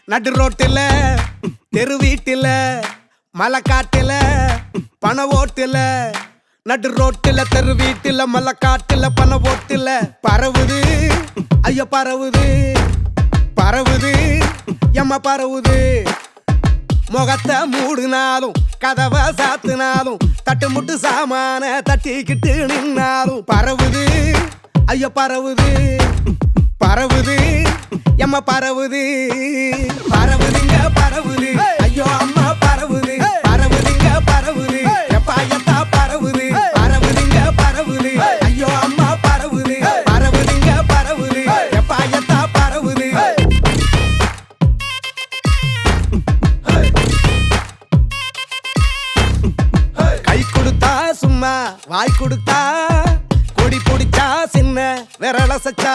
நடு ரோட்டுல தெரு வீட்டுல மலைக்காட்டுல பண ஓட்டுல நடு ரோட்டுல தெரு வீட்டுல மலைக்காட்டுல பண ஓட்டுல பரவுது ஐயோ பரவுது பரவுது எம்ம பரவுது முகத்தை மூடினாலும் கதவை சாத்தினாலும் தட்டு முட்டு சாமான தட்டிக்கிட்டு நின்னாலும் பரவுது ஐயோ பரவுது பரவுது எம்ம பரவுது பரவுதுங்க பரவுது ஐயோ அம்மா பரவுது பரவுதுங்க பரவுது எப்பா எத்தா பரவுது பரவுதுங்க பரவுது ஐயோ அம்மா பரவுது பரவுதுங்க பரவுது எப்பா எத்தா பரவுது கை கொடுத்தா சும்மா வாய் கொடுத்தா கொடி பிடிச்சா சின்ன விரல சச்சா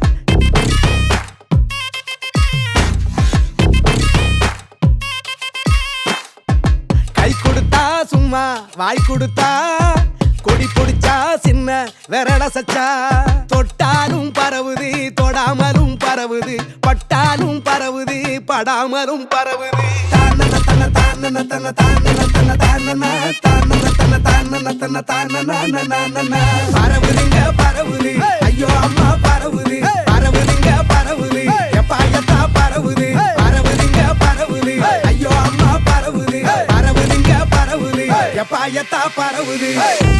கை கொடுத்தா சும்மா வாய் கொடுத்தா கொடி பிடிச்சா சின்ன விரல சச்சா தொட்டாலும் பரவுது தொடாமலும் பரவுது பட்டாலும் பரவுது படாமலும் பரவுது தானன தன தானன தன தானன தன தானன தானன தன தானன தன தானன நானன பரவுதுங்க பரவுது ஐயோ அம்மா பரவுது பரவுதுங்க பரவுது எப்பா எத்தா பரவுது பரவுதுங்க பரவுது ஐயோ அம்மா பரவுது பரவுதுங்க பரவுது எப்பா எத்தா பரவுது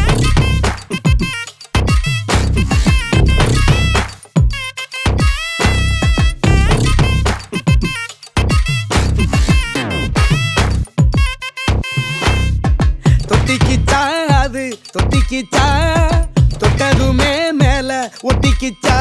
தொட்டிக்கிச்சா அது தொட்டிக்கிச்சா தொட்டதுமே மேல ஒட்டிக்கிச்சா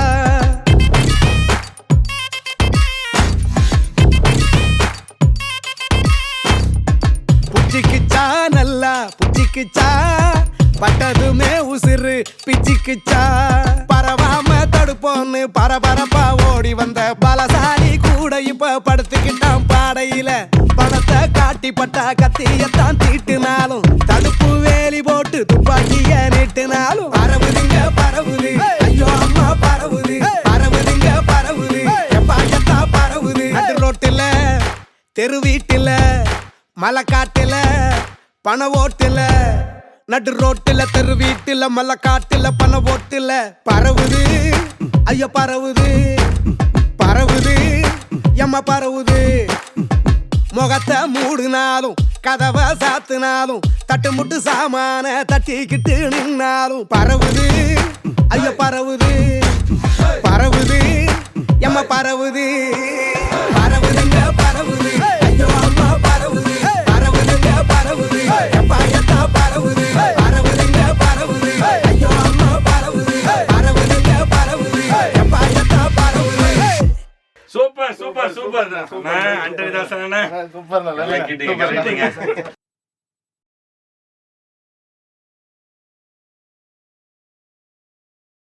புச்சிக்கிச்சா நல்லா புச்சிக்கிச்சா பட்டதுமே உசுறு பிச்சிக்கிச்சா பரவாம தடுப்போன்னு பரபரப்பா ஓடி வந்த பலசாலி கூட இப்ப படுத்துக்கிட்டான் பாடையில பணத்தை காட்டி பட்டா கத்தியத்தான் தீட்டுனாலும் தடுப்பு வேலி போட்டு துப்பாக்கிய நீட்டுனாலும் பரவுதுங்க பரவுது ஐயோ அம்மா பரவுது பரவுதுங்க பரவுது எப்பா எத்தா பரவுது நடு ரோட்டுல தெரு வீட்டுல மலைக்காட்டுல பண ஓட்டுல நடு ரோட்டுல தெரு வீட்டுல மலைக்காட்டுல பண ஓட்டுல பரவுது ஐயோ பரவுது பரவுது எம்ம பரவுது முகத்தை மூடினாலும் கதவை சாத்தினாலும் தட்டு முட்டு சாமான தட்டிக்கிட்டு நின்னாலும் பரவுது ஐயோ பரவுது பரவுது எம்ம பரவுது பரவுதுங்க பரவுது ஐயோ அம்மா பரவுது பரவுதுங்க பரவுது எப்பா எத்தா பரவுது பரவுதுங்க பரவுது ஐயோ அம்மா பரவுது பரவுதுங்க பரவுது எப்பா எத்தா பரவுது சூப்பர் சூப்பர் சூப்பர் அண்டரிதாசன் சூப்பர் நல்லா கேட்டீங்க, கேட்டீங்க.